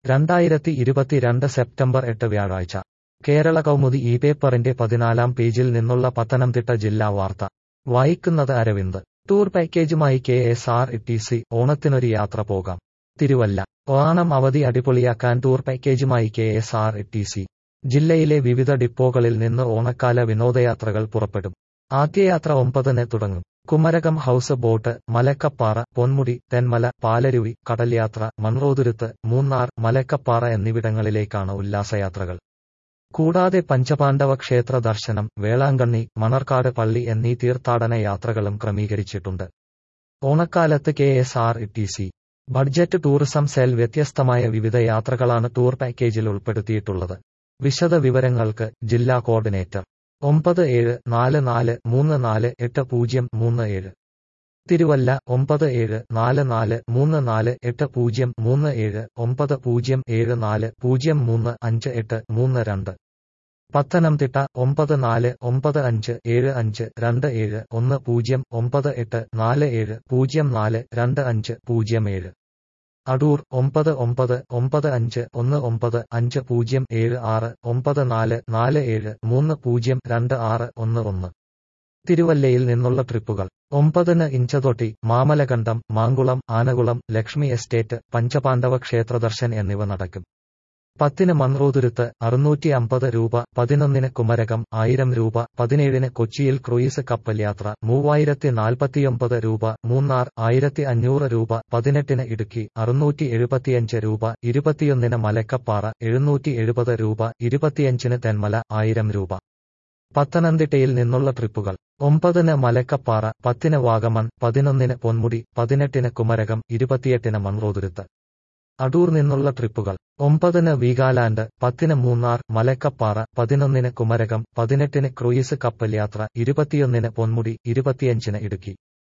രണ്ടായിരത്തി ഇരുപത്തിരണ്ട് സെപ്റ്റംബർ എട്ട് വ്യാഴാഴ്ച കേരള കൗമുദി ഈ പേപ്പറിന്റെ പതിനാലാം പേജിൽ നിന്നുള്ള പത്തനംതിട്ട ജില്ലാ വാർത്ത വായിക്കുന്നത് അരവിന്ദ് ടൂർ പാക്കേജുമായി K S R T C ഓണത്തിനൊരു യാത്ര പോകാം തിരുവല്ല ഓണം അവധി അടിപൊളിയാക്കാൻ ടൂർ പാക്കേജുമായി K S R T C ജില്ലയിലെ വിവിധ ഡിപ്പോകളിൽ നിന്ന് ഓണക്കാല വിനോദയാത്രകൾ പുറപ്പെടും ആദ്യയാത്ര ഒമ്പതിന് തുടങ്ങും കുമരകം ഹൌസ് ബോട്ട് മലക്കപ്പാറ പൊന്മുടി തെന്മല പാലരുവി കടൽയാത്ര മൺറോതുരുത്ത് മൂന്നാർ മലക്കപ്പാറ എന്നിവിടങ്ങളിലേക്കാണ് ഉല്ലാസയാത്രകൾ കൂടാതെ പഞ്ചപാണ്ഡവ ക്ഷേത്ര ദർശനം വേളാങ്കണ്ണി മണർക്കാട് പള്ളി എന്നീ തീർത്ഥാടന യാത്രകളും ക്രമീകരിച്ചിട്ടുണ്ട് ഓണക്കാലത്ത് K S R T C budget tourism cell വ്യത്യസ്തമായ വിവിധ യാത്രകളാണ് ടൂർ പാക്കേജിൽ ഉൾപ്പെടുത്തിയിട്ടുള്ളത് വിശദ വിവരങ്ങൾക്ക് ജില്ലാ കോർഡിനേറ്റർ ഒമ്പത് ഏഴ് നാല് നാല് മൂന്ന് നാല് എട്ട് പൂജ്യം മൂന്ന് ഏഴ് തിരുവല്ല ഒമ്പത് ഏഴ് നാല് നാല് മൂന്ന് നാല് എട്ട് പൂജ്യം മൂന്ന് ഏഴ് ഒമ്പത് പൂജ്യം ഏഴ് നാല് പൂജ്യം മൂന്ന് അഞ്ച് എട്ട് മൂന്ന് രണ്ട് പത്തനംതിട്ട ഒമ്പത് നാല് ഒമ്പത് അഞ്ച് ഏഴ് അഞ്ച് രണ്ട് ഏഴ് ഒന്ന് പൂജ്യം ഒമ്പത് എട്ട് നാല് ഏഴ് പൂജ്യം നാല് രണ്ട് അഞ്ച് പൂജ്യം ഏഴ് അടൂർ ഒമ്പത് ഒമ്പത് ഒമ്പത് അഞ്ച് ഒന്ന് ഒമ്പത് അഞ്ച് പൂജ്യം ഏഴ് ആറ് ഒമ്പത് നാല് നാല് ഏഴ് മൂന്ന് പൂജ്യം രണ്ട് ആറ് ഒന്ന് ഒന്ന് തിരുവല്ലയിൽ നിന്നുള്ള ട്രിപ്പുകൾ ഒമ്പതിന് ഇഞ്ചതൊട്ടി മാമലകണ്ഠം മാങ്കുളം ആനകുളം ലക്ഷ്മി എസ്റ്റേറ്റ് പഞ്ചപാണ്ഡവ ക്ഷേത്രദർശൻ എന്നിവ നടക്കും പത്തിന് മൺറോതുരുത്ത് അറുന്നൂറ്റി അമ്പത് രൂപ പതിനൊന്നിന് കുമരകം ആയിരം രൂപ പതിനേഴിന് കൊച്ചിയിൽ ക്രൂയിസ് കപ്പൽ യാത്ര മൂവായിരത്തി നാൽപ്പത്തിയൊമ്പത് രൂപ മൂന്നാർ ആയിരത്തി അഞ്ഞൂറ് രൂപ പതിനെട്ടിന് ഇടുക്കി അറുന്നൂറ്റി എഴുപത്തിയഞ്ച് രൂപ ഇരുപത്തിയൊന്നിന് മലക്കപ്പാറ എഴുന്നൂറ്റി എഴുപത് രൂപ ഇരുപത്തിയഞ്ചിന് തെന്മല ആയിരം രൂപ പത്തനംതിട്ടയിൽ നിന്നുള്ള ട്രിപ്പുകൾ ഒമ്പതിന് മലക്കപ്പാറ പത്തിന് വാഗമൺ പതിനൊന്നിന് പൊന്മുടി പതിനെട്ടിന് കുമരകം ഇരുപത്തിയെട്ടിന് മൺറോതുരുത്ത് അടൂർ നിന്നുള്ള ട്രിപ്പുകൾ ഒമ്പതിന് വീഗാലാൻഡ് പത്തിന് മൂന്നാർ മലക്കപ്പാറ പതിനൊന്നിന് കുമരകം പതിനെട്ടിന് ക്രൂയിസ് കപ്പൽ യാത്ര ഇരുപത്തിയൊന്നിന് പൊന്മുടി ഇരുപത്തിയഞ്ചിന് ഇടുക്കി